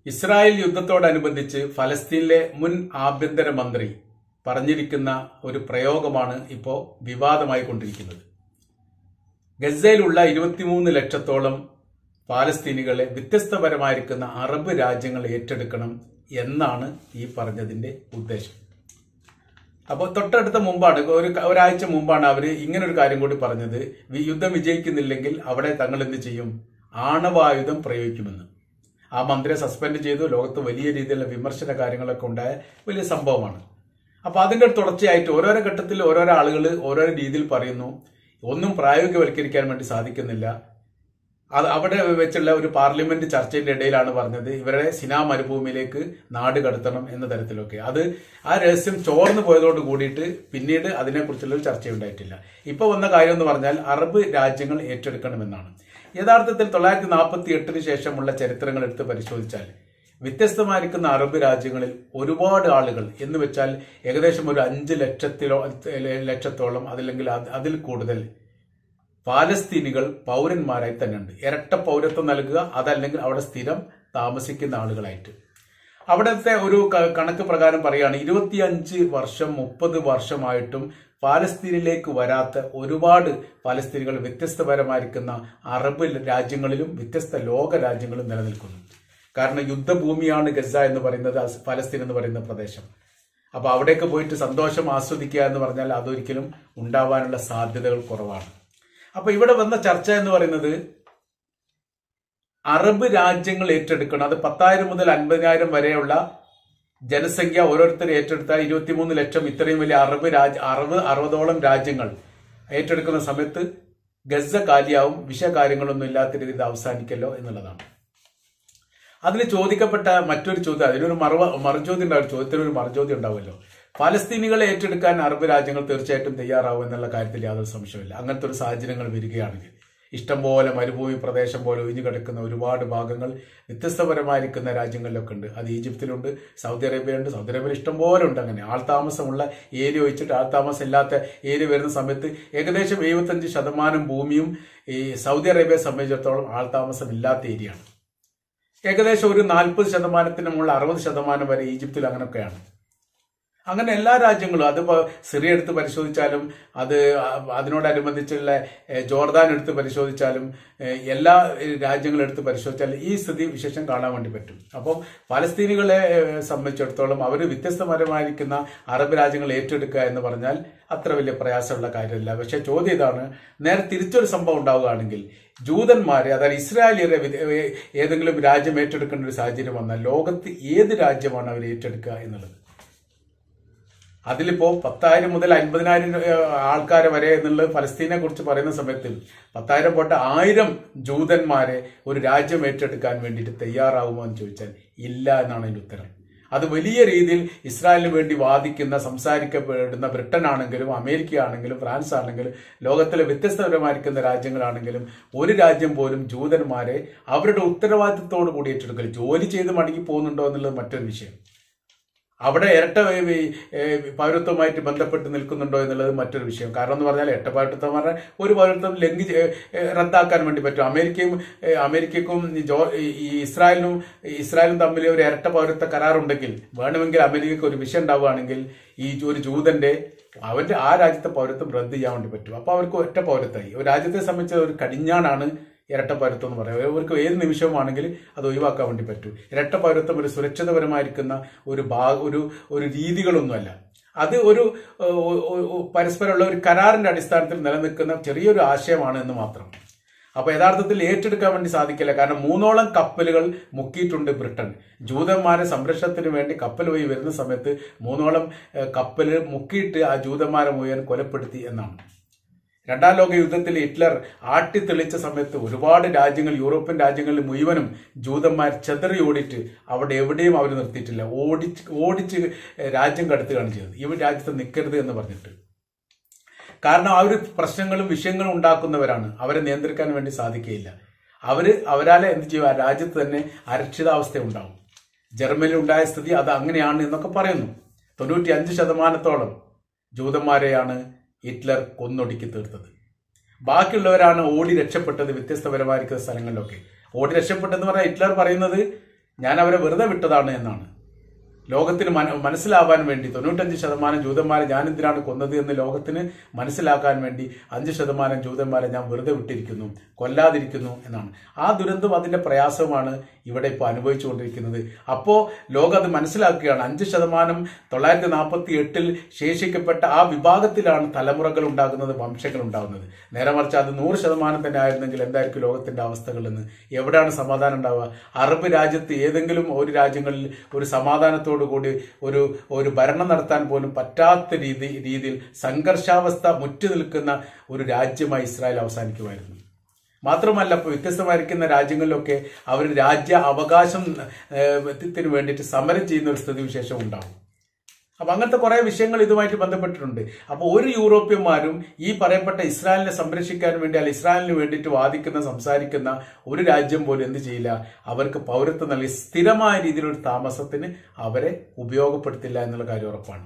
Israel യുദ്ധത്തോടനുബന്ധിച്ച് ഫലസ്തീനിലെ മുൻ ആഭ്യന്തര മന്ത്രി പറഞ്ഞിരിക്കുന്ന ഒരു പ്രയോഗമാണ് ഇപ്പോൾ വിവാദമായി കൊണ്ടിരിക്കുന്നത് ഗസയിലുള്ള ഇരുപത്തിമൂന്ന് ലക്ഷത്തോളം പാലസ്തീനികളെ വ്യത്യസ്തപരമായിരിക്കുന്ന അറബ് രാജ്യങ്ങൾ ഏറ്റെടുക്കണം എന്നാണ് ഈ പറഞ്ഞതിന്റെ ഉദ്ദേശം അപ്പോൾ തൊട്ടടുത്ത മുമ്പാണ് ഒരു ഒരാഴ്ച മുമ്പാണ് അവർ ഇങ്ങനെ ഒരു കാര്യം കൂടി പറഞ്ഞത് വി- യുദ്ധം വിജയിക്കുന്നില്ലെങ്കിൽ അവിടെ തങ്ങൾ എന്ത് ചെയ്യും ആണവായുധം പ്രയോഗിക്കുമെന്ന് ആ മന്ത്രിയെ സസ്പെൻഡ് ചെയ്തു ലോകത്ത് വലിയ രീതിയിലുള്ള വിമർശന കാര്യങ്ങളൊക്കെ ഉണ്ടായ വലിയ സംഭവമാണ് അപ്പൊ അതിന്റെ തുടർച്ചയായിട്ട് ഓരോരോ ഘട്ടത്തിൽ ഓരോരോ ആളുകൾ ഓരോരോ രീതിയിൽ പറയുന്നു ഒന്നും പ്രായോഗികവൽക്കരിക്കാൻ വേണ്ടി സാധിക്കുന്നില്ല അത് അവിടെ വെച്ചുള്ള ഒരു പാർലമെന്റ് ചർച്ചയുടെ ഇടയിലാണ് പറഞ്ഞത് ഇവരെ സിനാ മരുഭൂമിയിലേക്ക് നാട് കടത്തണം എന്ന തരത്തിലൊക്കെ അത് ആ രഹസ്യം ചോർന്നു പോയതോട് കൂടിയിട്ട് പിന്നീട് അതിനെക്കുറിച്ചുള്ള ഒരു ചർച്ചയുണ്ടായിട്ടില്ല ഇപ്പൊ വന്ന കാര്യം എന്ന് പറഞ്ഞാൽ അറബ് രാജ്യങ്ങൾ ഏറ്റെടുക്കണമെന്നാണ് യഥാർത്ഥത്തിൽ തൊള്ളായിരത്തി നാൽപ്പത്തി എട്ടിന് ശേഷമുള്ള ചരിത്രങ്ങൾ എടുത്ത് പരിശോധിച്ചാൽ വ്യത്യസ്തമായിരിക്കുന്ന അറബ് രാജ്യങ്ങളിൽ ഒരുപാട് ആളുകൾ എന്ന് വെച്ചാൽ ഏകദേശം ഒരു അഞ്ച് ലക്ഷത്തിലോ ലക്ഷത്തോളം അതല്ലെങ്കിൽ അത് അതിൽ കൂടുതൽ പാലസ്തീനികൾ പൗരന്മാരായി തന്നെ ഉണ്ട് ഇരട്ട പൗരത്വം നൽകുക അതല്ലെങ്കിൽ അവിടെ സ്ഥിരം താമസിക്കുന്ന ആളുകളായിട്ട് അവിടുത്തെ ഒരു ക- കണക്ക് പ്രകാരം പറയുകയാണ് ഇരുപത്തിയഞ്ച് വർഷം മുപ്പത് വർഷമായിട്ടും പാലസ്തീനിലേക്ക് വരാത്ത ഒരുപാട് പാലസ്തീനികൾ വ്യത്യസ്തപരമായിരിക്കുന്ന അറബ് രാജ്യങ്ങളിലും വ്യത്യസ്ത ലോക രാജ്യങ്ങളും നിലനിൽക്കുന്നു കാരണം യുദ്ധഭൂമിയാണ് ഗസ എന്ന് പറയുന്നത് അസ് ഫലസ്തീൻ എന്ന് പറയുന്ന പ്രദേശം അപ്പൊ അവിടേക്ക് പോയിട്ട് സന്തോഷം ആസ്വദിക്കുക എന്ന് പറഞ്ഞാൽ അതൊരിക്കലും ഉണ്ടാവാനുള്ള സാധ്യതകൾ കുറവാണ് അപ്പൊ ഇവിടെ വന്ന ചർച്ച എന്ന് പറയുന്നത് അറബ് രാജ്യങ്ങൾ ഏറ്റെടുക്കണം അത് പത്തായിരം മുതൽ അൻപതിനായിരം വരെയുള്ള ജനസംഖ്യ ഓരോരുത്തർ ഏറ്റെടുത്ത ഇരുപത്തിമൂന്ന് ലക്ഷം ഇത്രയും വലിയ അറബ് രാജ്യ അറബ് അറുപതോളം രാജ്യങ്ങൾ ഏറ്റെടുക്കുന്ന സമയത്ത് ഗസ കാലിയാവും വിഷകാര്യങ്ങളൊന്നും ഇല്ലാത്ത രീതിയിൽ ഇത് അവസാനിക്കല്ലോ എന്നുള്ളതാണ് അതിൽ ചോദിക്കപ്പെട്ട മറ്റൊരു ചോദ്യം അതിനൊരു മറുവ മറുചോദ്യം ഉണ്ടാവും ചോദ്യത്തിന് ഒരു മറുചോദ്യം ഉണ്ടാവുമല്ലോ ഫലസ്തീനികളെ ഏറ്റെടുക്കാൻ അറബ് രാജ്യങ്ങൾ തീർച്ചയായിട്ടും തയ്യാറാവും എന്നുള്ള കാര്യത്തിൽ യാതൊരു സംശയമില്ല അങ്ങനത്തെ ഒരു സാഹചര്യങ്ങൾ വരികയാണെങ്കിൽ ഇഷ്ടംപോലെ മരുഭൂമി പ്രദേശം പോലെ ഒഴിഞ്ഞു കിടക്കുന്ന ഒരുപാട് ഭാഗങ്ങൾ വ്യത്യസ്തപരമായിരിക്കുന്ന രാജ്യങ്ങളിലൊക്കെ ഉണ്ട് അത് ഈജിപ്തിലുണ്ട് സൗദി അറേബ്യയുണ്ട് സൗദി അറേബ്യയിൽ ഇഷ്ടംപോലെ ഉണ്ട് അങ്ങനെ ആൾതാമസമുള്ള ഏരിയ ഒഴിച്ചിട്ട് ആൾതാമസം ഇല്ലാത്ത ഏരിയ വരുന്ന സമയത്ത് ഏകദേശം എഴുപത്തഞ്ച് ശതമാനം ഭൂമിയും ഈ സൗദി അറേബ്യയെ സംബന്ധിച്ചിടത്തോളം ആൾതാമസം ഇല്ലാത്ത ഏരിയയാണ് ഏകദേശം ഒരു നാൽപ്പത് ശതമാനത്തിന് മുകളിൽ അറുപത് ശതമാനം വരെ ഈജിപ്തിൽ അങ്ങനെയൊക്കെയാണ് അങ്ങനെ എല്ലാ രാജ്യങ്ങളും അതിപ്പോ സിറിയ എടുത്ത് പരിശോധിച്ചാലും അത് അതിനോടനുബന്ധിച്ചുള്ള ഏഹ്, ജോർദാൻ എടുത്ത് പരിശോധിച്ചാലും ഏഹ്, എല്ലാ ഏഹ്, രാജ്യങ്ങളും എടുത്ത് പരിശോധിച്ചാൽ ഈ സ്ഥിതി വിശേഷം കാണാൻ വേണ്ടി പറ്റും അപ്പം പലസ്തീനികളെ ഏഹ്, സംബന്ധിച്ചിടത്തോളം അവർ വ്യത്യസ്തപരമായിരിക്കുന്ന അറബ് രാജ്യങ്ങൾ ഏറ്റെടുക്കുക എന്ന് പറഞ്ഞാൽ അത്ര വലിയ പ്രയാസമുള്ള കാര്യമല്ല പക്ഷെ ചോദ്യം ഇതാണ് നേരെ തിരിച്ചൊരു സംഭവം ഉണ്ടാവുകയാണെങ്കിൽ ജൂതന്മാരെ അതായത് ഇസ്രായേലിയരെ വിദ- ഏഹ്, ഏതെങ്കിലും രാജ്യം ഏറ്റെടുക്കേണ്ട ഒരു സാഹചര്യം വന്നാൽ ലോകത്ത് ഏത് രാജ്യമാണ് അവർ ഏറ്റെടുക്കുക എന്നുള്ളത് അതിലിപ്പോ പത്തായിരം മുതൽ അൻപതിനായിരം ആൾക്കാരെ വരെ എന്നുള്ളത് ഫലസ്തീനെ കുറിച്ച് പറയുന്ന സമയത്ത് പത്തായിരം പോട്ടെ ആയിരം ജൂതന്മാരെ ഒരു രാജ്യം ഏറ്റെടുക്കാൻ വേണ്ടിയിട്ട് തയ്യാറാവുമോ എന്ന് ചോദിച്ചാൽ ഇല്ല എന്നാണ് അതിന്റെ ഉത്തരം അത് വലിയ രീതിയിൽ ഇസ്രായേലിന് വേണ്ടി വാദിക്കുന്ന സംസാരിക്കപ്പെടുന്ന ബ്രിട്ടൻ ആണെങ്കിലും അമേരിക്ക ആണെങ്കിലും ഫ്രാൻസ് ആണെങ്കിലും ലോകത്തിലെ വ്യത്യസ്തപരമായിരിക്കുന്ന രാജ്യങ്ങളാണെങ്കിലും ഒരു രാജ്യം പോലും ജൂതന്മാരെ അവരുടെ ഉത്തരവാദിത്തത്തോട് കൂടി ഏറ്റെടുക്കൽ ജോലി ചെയ്ത് മടങ്ങി പോകുന്നുണ്ടോ എന്നുള്ളത് മറ്റൊരു വിഷയം അവിടെ ഇരട്ട ഏ, ഏ, പൗരത്വമായിട്ട് ബന്ധപ്പെട്ട് നിൽക്കുന്നുണ്ടോ എന്നുള്ളത് മറ്റൊരു വിഷയം കാരണം എന്ന് പറഞ്ഞാൽ ഇരട്ട പൗരത്വം പറഞ്ഞാൽ ഒരു പൗരത്വം ലംഘിച്ച് ഏ, ഏ, റദ്ദാക്കാൻ വേണ്ടി പറ്റും അമേരിക്കയും ഏ, അമേരിക്കക്കും ഈ ജോ ഈ- ഈ ഇസ്രായേലിനും ഇസ്രായേലും തമ്മിൽ ഒരു ഇരട്ട പൗരത്വ കരാറുണ്ടെങ്കിൽ വേണമെങ്കിൽ അമേരിക്കക്ക് ഒരു വിഷയം ഉണ്ടാവുകയാണെങ്കിൽ ഈ ഒരു ജൂതന്റെ അവന്റെ ആ രാജ്യത്തെ പൗരത്വം റദ്ദ് ചെയ്യാൻ വേണ്ടി പറ്റും അപ്പൊ അവർക്ക് ഒറ്റ പൗരത്വമായി ഒരു രാജ്യത്തെ സംബന്ധിച്ച് ഒരു കടിഞ്ഞാണാണ് ഇരട്ട പൗരത്വം എന്ന് പറയുന്നത് അവർക്ക് ഏത് നിമിഷവുമാണെങ്കിൽ അത് ഒഴിവാക്കാൻ വേണ്ടി പറ്റും ഇരട്ട പൗരത്വം ഒരു സുരക്ഷിതപരമായിരിക്കുന്ന ഒരു ഭാഗ ഒരു ഒരു രീതികളൊന്നുമല്ല അത് ഒരു ഏഹ്, ഒ- ഒ- ഒ- പരസ്പരമുള്ള ഒരു കരാറിന്റെ അടിസ്ഥാനത്തിൽ നിലനിൽക്കുന്ന ചെറിയൊരു ആശയമാണ് എന്ന് മാത്രം അപ്പൊ യഥാർത്ഥത്തിൽ ഏറ്റെടുക്കാൻ വേണ്ടി സാധിക്കില്ല കാരണം മൂന്നോളം കപ്പലുകൾ മുക്കിയിട്ടുണ്ട് ബ്രിട്ടൻ ജൂതന്മാരെ സംരക്ഷണത്തിന് വേണ്ടി കപ്പൽ വഴി വരുന്ന സമയത്ത് മൂന്നോളം ഏഹ്, കപ്പല് മുക്കിയിട്ട് ആ ജൂതന്മാരെ മുഴുവൻ കൊലപ്പെടുത്തി എന്നാണ് രണ്ടാം ലോക യുദ്ധത്തിൽ ഹിറ്റ്ലർ ആട്ടിത്തെളിച്ച സമയത്ത് ഒരുപാട് രാജ്യങ്ങൾ യൂറോപ്യൻ രാജ്യങ്ങളിൽ മുഴുവനും ജൂതന്മാർ ചെതറി ഓടിയിട്ട് അവിടെ എവിടെയും അവർ നിർത്തിയിട്ടില്ല ഓടിച്ച് ഓടിച്ച് രാജ്യം കടത്തുകയാണ് ചെയ്തത് ഇവർ രാജ്യത്ത് നിൽക്കരുത് എന്ന് പറഞ്ഞിട്ട് കാരണം അവർ പ്രശ്നങ്ങളും വിഷയങ്ങളും ഉണ്ടാക്കുന്നവരാണ് അവരെ നിയന്ത്രിക്കാൻ വേണ്ടി സാധിക്കുകയില്ല അവര് അവരാലെ എന്ത് ചെയ്യും ആ രാജ്യത്ത് തന്നെ അരക്ഷിതാവസ്ഥ ഉണ്ടാവും ജർമ്മനിയിൽ ഉണ്ടായ സ്ഥിതി അത് അങ്ങനെയാണ് എന്നൊക്കെ പറയുന്നു തൊണ്ണൂറ്റി അഞ്ച് ശതമാനത്തോളം ജൂതന്മാരെയാണ് ഹിറ്റ്ലർ കൊന്നൊടുക്കി തീർത്തത് ബാക്കിയുള്ളവരാണ് ഓടി രക്ഷപ്പെട്ടത് വ്യത്യസ്തപരമായിരിക്കുന്ന സ്ഥലങ്ങളിലൊക്കെ ഓടി രക്ഷപ്പെട്ടെന്ന് പറഞ്ഞാൽ ഹിറ്റ്ലർ പറയുന്നത് ഞാൻ അവരെ വെറുതെ വിട്ടതാണ് എന്നാണ് ലോകത്തിന് മന- മനസ്സിലാവാൻ വേണ്ടി തൊണ്ണൂറ്റഞ്ച് ശതമാനം ജൂതന്മാരെ ഞാൻ എന്തിനാണ് കൊന്നത് എന്ന് ലോകത്തിന് മനസ്സിലാക്കാൻ വേണ്ടി അഞ്ച് ശതമാനം ജൂതന്മാരെ ഞാൻ വെറുതെ വിട്ടിരിക്കുന്നു കൊല്ലാതിരിക്കുന്നു എന്നാണ് ആ ദുരന്തം അതിന്റെ പ്രയാസമാണ് ഇവിടെ ഇപ്പോൾ അനുഭവിച്ചുകൊണ്ടിരിക്കുന്നത് അപ്പോൾ ലോകം അത് മനസ്സിലാക്കുകയാണ് അഞ്ച് ശതമാനം തൊള്ളായിരത്തി നാൽപ്പത്തി എട്ടിൽ ശേഷിക്കപ്പെട്ട ആ വിഭാഗത്തിലാണ് തലമുറകൾ ഉണ്ടാകുന്നത് വംശങ്ങൾ ഉണ്ടാകുന്നത് നേരെ മറിച്ച് അത് നൂറ് ശതമാനം തന്നെ ആയിരുന്നെങ്കിൽ എന്തായിരിക്കും ലോകത്തിന്റെ അവസ്ഥകൾ എന്ന് എവിടെയാണ് സമാധാനം ഉണ്ടാവുക അറബ് രാജ്യത്ത് ഏതെങ്കിലും ഒരു രാജ്യങ്ങളിൽ ഒരു സമാധാനത്തോടു കൂടി ഒരു ഒരു ഭരണം നടത്താൻ പോലും പറ്റാത്ത രീതി രീതിയിൽ സംഘർഷാവസ്ഥ മുറ്റി നിൽക്കുന്ന ഒരു രാജ്യമായി ഇസ്രായേൽ അവസാനിക്കുമായിരുന്നു മാത്രമല്ല ഇപ്പോൾ വ്യത്യസ്തമായിരിക്കുന്ന രാജ്യങ്ങളിലൊക്കെ അവർ രാജ്യ അവകാശം ഏഹ്, ത്തിന് വേണ്ടിയിട്ട് സമരം ചെയ്യുന്ന ഒരു സ്ഥിതിവിശേഷം ഉണ്ടാവും അപ്പൊ അങ്ങനത്തെ കുറെ വിഷയങ്ങൾ ഇതുമായിട്ട് ബന്ധപ്പെട്ടിട്ടുണ്ട് അപ്പോൾ ഒരു യൂറോപ്യന്മാരും ഈ പറയപ്പെട്ട ഇസ്രായേലിനെ സംരക്ഷിക്കാൻ വേണ്ടി അല്ല ഇസ്രായേലിന് വേണ്ടിയിട്ട് വാദിക്കുന്ന സംസാരിക്കുന്ന ഒരു രാജ്യം പോലും എന്ത് ചെയ്യില്ല അവർക്ക് പൗരത്വം നൽകി സ്ഥിരമായ രീതിയിലൊരു താമസത്തിന് അവരെ ഉപയോഗപ്പെടുത്തില്ല എന്നുള്ള കാര്യം ഉറപ്പാണ്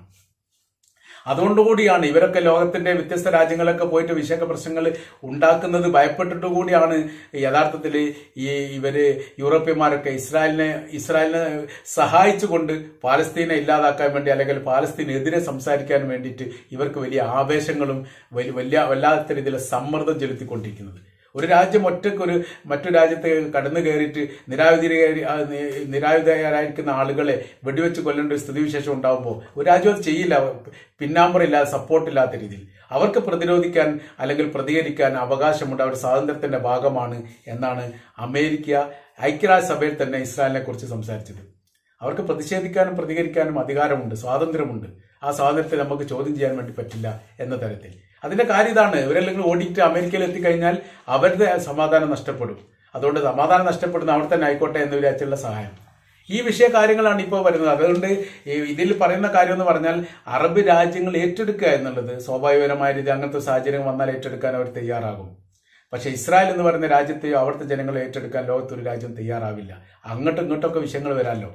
അതുകൊണ്ടുകൂടിയാണ് ഇവരൊക്കെ ലോകത്തിന്റെ വ്യത്യസ്ത രാജ്യങ്ങളൊക്കെ പോയിട്ട് വിഷയ പ്രശ്നങ്ങൾ ഉണ്ടാക്കുന്നത് ഭയപ്പെട്ടിട്ട് കൂടിയാണ് യഥാർത്ഥത്തിൽ ഈ ഇവര് യൂറോപ്യന്മാരൊക്കെ ഇസ്രായേലിനെ ഇസ്രായേലിനെ സഹായിച്ചുകൊണ്ട് പാലസ്തീനെ ഇല്ലാതാക്കാൻ വേണ്ടി അല്ലെങ്കിൽ പാലസ്തീനെതിരെ സംസാരിക്കാൻ വേണ്ടിയിട്ട് ഇവർക്ക് വലിയ ആവേശങ്ങളും വലിയ വലിയ വല്ലാത്ത രീതിയിൽ സമ്മർദ്ദം ചെലുത്തിക്കൊണ്ടിരിക്കുന്നത് ഒരു രാജ്യം ഒറ്റയ്ക്ക് ഒരു മറ്റു രാജ്യത്ത് കടന്നു കയറിയിട്ട് നിരായുധീ നിരായുധരായിരിക്കുന്ന ആളുകളെ വെടിവെച്ച് കൊല്ലേണ്ട ഒരു സ്ഥിതിവിശേഷം ഉണ്ടാകുമ്പോൾ ഒരു രാജ്യം അത് ചെയ്യില്ല പിന്നാമ്പറില്ലാതെ സപ്പോർട്ടില്ലാത്ത രീതിയിൽ അവർക്ക് പ്രതിരോധിക്കാൻ അല്ലെങ്കിൽ പ്രതികരിക്കാൻ അവകാശമുണ്ട് അവരുടെ സ്വാതന്ത്ര്യത്തിന്റെ ഭാഗമാണ് എന്നാണ് അമേരിക്ക ഐക്യരാഷ്ട്രസഭയിൽ തന്നെ ഇസ്രായേലിനെ കുറിച്ച് സംസാരിച്ചത് അവർക്ക് പ്രതിഷേധിക്കാനും പ്രതികരിക്കാനും അധികാരമുണ്ട് സ്വാതന്ത്ര്യമുണ്ട് ആ സ്വാതന്ത്ര്യത്തെ നമുക്ക് ചോദ്യം ചെയ്യാൻ വേണ്ടി പറ്റില്ല എന്ന തരത്തിൽ അതിന്റെ കാര്യം ഇതാണ് ഇവരെല്ലാം ഓടിയിട്ട് അമേരിക്കയിൽ എത്തിക്കഴിഞ്ഞാൽ അവരുടെ സമാധാനം നഷ്ടപ്പെടും അതുകൊണ്ട് സമാധാനം നഷ്ടപ്പെടുന്ന അവിടെ തന്നെ ആയിക്കോട്ടെ എന്ന് വിചാരിച്ചുള്ള സഹായം ഈ വിഷയ കാര്യങ്ങളാണ് ഇപ്പോൾ വരുന്നത് അതുകൊണ്ട് ഈ ഇതിൽ പറയുന്ന കാര്യം എന്ന് പറഞ്ഞാൽ അറബ് രാജ്യങ്ങൾ ഏറ്റെടുക്കുക എന്നുള്ളത് സ്വാഭാവികപരമായ രീതി അങ്ങനത്തെ സാഹചര്യം വന്നാൽ ഏറ്റെടുക്കാൻ അവർ തയ്യാറാകും പക്ഷെ ഇസ്രായേൽ എന്ന് പറയുന്ന രാജ്യത്തെയോ അവിടുത്തെ ജനങ്ങളെ ഏറ്റെടുക്കാൻ ലോകത്തൊരു രാജ്യം തയ്യാറാവില്ല അങ്ങോട്ടും ഇങ്ങോട്ടൊക്കെ വിഷയങ്ങൾ വരാമല്ലോ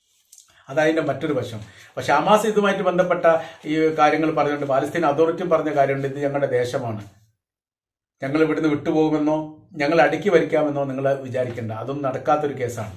അതതിന്റെ മറ്റൊരു വശം പക്ഷെ ഹമാസ് ഇതുമായിട്ട് ബന്ധപ്പെട്ട ഈ കാര്യങ്ങൾ പറഞ്ഞിട്ടുണ്ട് പാലസ്തീൻ അതോറിറ്റിയും പറഞ്ഞ കാര്യമുണ്ട് ഇത് ഞങ്ങളുടെ ദേശമാണ് ഞങ്ങൾ ഇവിടുന്ന് വിട്ടുപോകുമെന്നോ ഞങ്ങൾ അടുക്കി വരിക്കാമെന്നോ നിങ്ങൾ വിചാരിക്കേണ്ട അതൊന്നും നടക്കാത്തൊരു കേസാണ്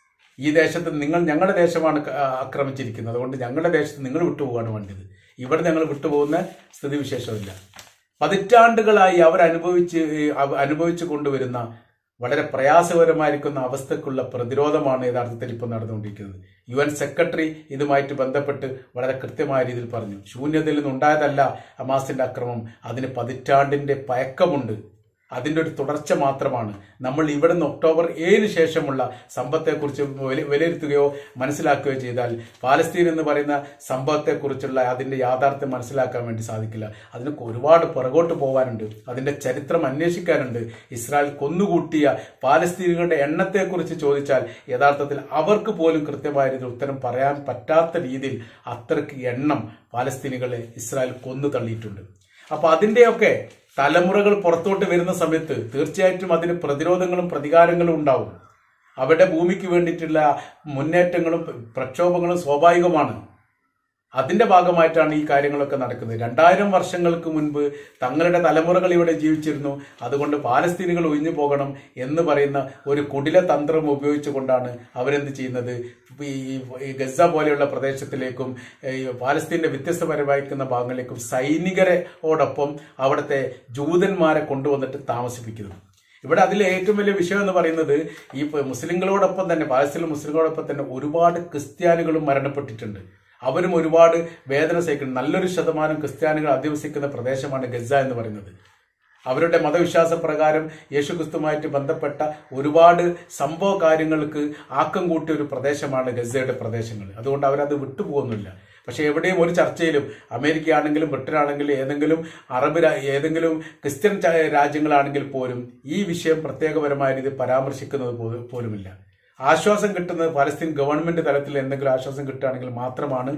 ഈ ദേശത്ത് നിങ്ങൾ ഞങ്ങളുടെ ദേശമാണ് ക- ആക്രമിച്ചിരിക്കുന്നത് അതുകൊണ്ട് ഞങ്ങളുടെ ദേശത്ത് നിങ്ങൾ വിട്ടുപോകാണ് വേണ്ടത് ഇവിടെ ഞങ്ങൾ വിട്ടുപോകുന്ന സ്ഥിതിവിശേഷമില്ല പതിറ്റാണ്ടുകളായി അവർ അനുഭവിച്ച് അവ- അനുഭവിച്ചു കൊണ്ടുവരുന്ന വളരെ പ്രയാസകരമായിരിക്കുന്ന അവസ്ഥക്കുള്ള പ്രതിരോധമാണ് യഥാർത്ഥത്തിൽ ഇപ്പോൾ നടന്നുകൊണ്ടിരിക്കുന്നത് യു എൻ സെക്രട്ടറി ഇതുമായിട്ട് ബന്ധപ്പെട്ട് വളരെ കൃത്യമായ രീതിയിൽ പറഞ്ഞു ശൂന്യതയിൽ നിന്നുണ്ടായതല്ല ഹമാസിന്റെ അക്രമം അതിന് പതിറ്റാണ്ടിന്റെ പയക്കമുണ്ട് അതിന്റെ ഒരു തുടർച്ച മാത്രമാണ് നമ്മൾ ഇവിടുന്ന് ഒക്ടോബർ ഏഴിന് ശേഷമുള്ള സമ്പത്തെക്കുറിച്ച് വില- വിലയിരുത്തുകയോ മനസ്സിലാക്കുകയോ ചെയ്താൽ പാലസ്തീൻ എന്ന് പറയുന്ന സംഭവത്തെക്കുറിച്ചുള്ള അതിന്റെ യാഥാർത്ഥ്യം മനസ്സിലാക്കാൻ വേണ്ടി സാധിക്കില്ല അതിനൊക്കെ ഒരുപാട് പുറകോട്ട് പോകാനുണ്ട് അതിന്റെ ചരിത്രം അന്വേഷിക്കാനുണ്ട് ഇസ്രായേൽ കൊന്നുകൂട്ടിയ പാലസ്തീനുകളുടെ എണ്ണത്തെക്കുറിച്ച് ചോദിച്ചാൽ യഥാർത്ഥത്തിൽ അവർക്ക് പോലും കൃത്യമായ രീതിയിൽ ഉത്തരം പറയാൻ പറ്റാത്ത രീതിയിൽ അത്രയ്ക്ക് എണ്ണം പാലസ്തീനികളെ ഇസ്രായേൽ കൊന്നു തള്ളിയിട്ടുണ്ട് അപ്പൊ അതിന്റെയൊക്കെ തലമുറകൾ പുറത്തോട്ട് വരുന്ന സമയത്ത് തീർച്ചയായിട്ടും അതിന് പ്രതിരോധങ്ങളും പ്രതികാരങ്ങളും ഉണ്ടാവും അവരുടെ ഭൂമിക്ക് വേണ്ടിയിട്ടുള്ള മുന്നേറ്റങ്ങളും പ്രക്ഷോഭങ്ങളും സ്വാഭാവികമാണ് അതിന്റെ ഭാഗമായിട്ടാണ് ഈ കാര്യങ്ങളൊക്കെ നടക്കുന്നത് രണ്ടായിരം വർഷങ്ങൾക്ക് മുൻപ് തങ്ങളുടെ തലമുറകൾ ഇവിടെ ജീവിച്ചിരുന്നു അതുകൊണ്ട് പാലസ്തീനുകൾ ഒഴിഞ്ഞു പോകണം എന്ന് പറയുന്ന ഒരു കുടില തന്ത്രം ഉപയോഗിച്ചുകൊണ്ടാണ് അവരെന്ത് ചെയ്യുന്നത് ഈ ഈ ഗസ പോലെയുള്ള പ്രദേശത്തിലേക്കും ഈ പാലസ്തീന്റെ വ്യത്യസ്തപരമായിരിക്കുന്ന ഭാഗങ്ങളിലേക്കും സൈനികരോടൊപ്പം അവിടുത്തെ ജൂതന്മാരെ കൊണ്ടുവന്നിട്ട് താമസിപ്പിക്കുന്നു ഇവിടെ അതിലെ ഏറ്റവും വലിയ വിഷയം എന്ന് പറയുന്നത് ഈ മുസ്ലിങ്ങളോടൊപ്പം തന്നെ പാലസ്തീനിലെ മുസ്ലിങ്ങളോടൊപ്പം തന്നെ ഒരുപാട് ക്രിസ്ത്യാനികളും മരണപ്പെട്ടിട്ടുണ്ട് അവരും ഒരുപാട് വേദന സഹിക്കുന്നു നല്ലൊരു ശതമാനം ക്രിസ്ത്യാനികൾ അധിവസിക്കുന്ന പ്രദേശമാണ് ഗസ എന്ന് പറയുന്നത് അവരുടെ മതവിശ്വാസ പ്രകാരം യേശുക്രിസ്തുമായിട്ട് ബന്ധപ്പെട്ട ഒരുപാട് സംഭവ കാര്യങ്ങൾക്ക് ആക്കം കൂട്ടിയ ഒരു പ്രദേശമാണ് ഗസയുടെ പ്രദേശങ്ങൾ അതുകൊണ്ട് അവരത് വിട്ടുപോകുന്നില്ല പക്ഷെ എവിടെയും ഒരു ചർച്ചയിലും അമേരിക്ക ആണെങ്കിലും ബ്രിട്ടൻ ആണെങ്കിലും ഏതെങ്കിലും അറബ് രാ- ഏതെങ്കിലും ക്രിസ്ത്യൻ ച- രാജ്യങ്ങളാണെങ്കിൽ പോലും ഈ വിഷയം പ്രത്യേകപരമായ രീതിയിൽ പരാമർശിക്കുന്നത് പോ- പോലുമില്ല ആശ്വാസം കിട്ടുന്നത് പലസ്തീൻ ഗവൺമെന്റ് തലത്തിൽ എന്തെങ്കിലും ആശ്വാസം കിട്ടുകയാണെങ്കിൽ മാത്രമാണ്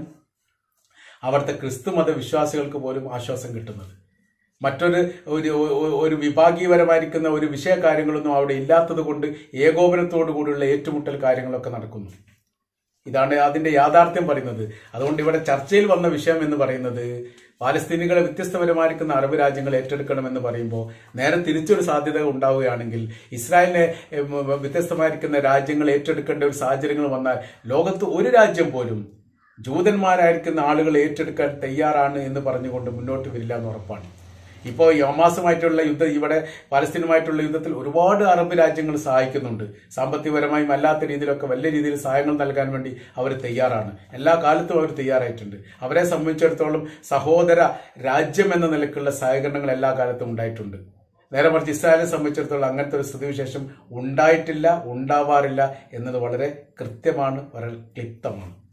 അവിടുത്തെ ക്രിസ്തു മത വിശ്വാസികൾക്ക് പോലും ആശ്വാസം കിട്ടുന്നത് മറ്റൊരു ഒരു ഒരു- ഒരു വിഭാഗീയപരമായിരിക്കുന്ന ഒരു വിഷയ കാര്യങ്ങളൊന്നും അവിടെ ഇല്ലാത്തത് കൊണ്ട് ഏകോപനത്തോടു കൂടിയുള്ള ഏറ്റുമുട്ടൽ കാര്യങ്ങളൊക്കെ നടക്കുന്നു ഇതാണ് അതിന്റെ യാഥാർത്ഥ്യം പറയുന്നത് അതുകൊണ്ട് ഇവിടെ ചർച്ചയിൽ വന്ന വിഷയം എന്ന് പറയുന്നത് പാലസ്തീനികളെ വ്യത്യസ്തപരമായിരിക്കുന്ന അറബ് രാജ്യങ്ങൾ ഏറ്റെടുക്കണമെന്ന് പറയുമ്പോൾ നേരെ തിരിച്ചൊരു സാധ്യത ഉണ്ടാവുകയാണെങ്കിൽ ഇസ്രായേലിനെ ഉം, വ്യത്യസ്തമായിരിക്കുന്ന രാജ്യങ്ങൾ ഏറ്റെടുക്കേണ്ട ഒരു സാഹചര്യങ്ങൾ വന്നാൽ ലോകത്ത് ഒരു രാജ്യം പോലും ജൂതന്മാരായിരിക്കുന്ന ആളുകൾ ഏറ്റെടുക്കാൻ തയ്യാറാണ് എന്ന് പറഞ്ഞുകൊണ്ട് മുന്നോട്ട് വരില്ല എന്ന് ഉറപ്പാണ് ഇപ്പോൾ യമാസുമായിട്ടുള്ള യുദ്ധം ഇവിടെ പാലസ്തീനുമായിട്ടുള്ള യുദ്ധത്തിൽ ഒരുപാട് അറബ് രാജ്യങ്ങൾ സഹായിക്കുന്നുണ്ട് സാമ്പത്തികപരമായും അല്ലാത്ത രീതിയിലൊക്കെ വലിയ രീതിയിൽ സഹായങ്ങൾ നൽകാൻ വേണ്ടി അവർ തയ്യാറാണ് എല്ലാ കാലത്തും അവർ തയ്യാറായിട്ടുണ്ട് അവരെ സംബന്ധിച്ചിടത്തോളം സഹോദര രാജ്യം എന്ന നിലക്കുള്ള സഹകരണങ്ങൾ എല്ലാ കാലത്തും ഉണ്ടായിട്ടുണ്ട് നേരെ മറിച്ച് ഇസ്രായേലിനെ സംബന്ധിച്ചിടത്തോളം അങ്ങനത്തെ ഒരു സ്ഥിതിവിശേഷം ഉണ്ടായിട്ടില്ല ഉണ്ടാവാറില്ല എന്നത് വളരെ കൃത്യമാണ് വളരെ ക്ലിപ്തമാണ്